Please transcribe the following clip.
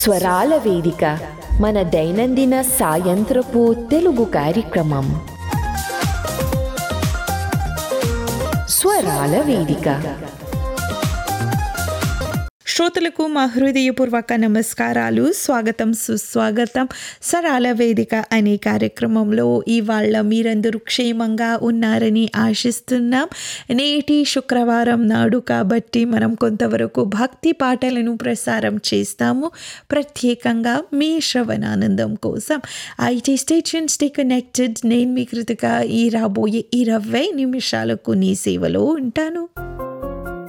స్వరాల వేదిక మన దైనందిన సాయంత్రపు తెలుగు కార్యక్రమం స్వరాల వేదిక శ్రోతలకు మా హృదయపూర్వక నమస్కారాలు స్వాగతం సుస్వాగతం సరాల వేదిక అనే కార్యక్రమంలో ఇవాళ మీరందరూ క్షేమంగా ఉన్నారని ఆశిస్తున్నాం నేటి శుక్రవారం నాడు కాబట్టి మనం కొంతవరకు భక్తి పాటలను ప్రసారం చేస్తాము ప్రత్యేకంగా మీ శ్రవణానందం కోసం ఐటీ స్టేషన్ స్టే కనెక్టెడ్ నేను మీ కృతిక ఈ రాబోయే ఇరవై నిమిషాలకు నీ సేవలో ఉంటాను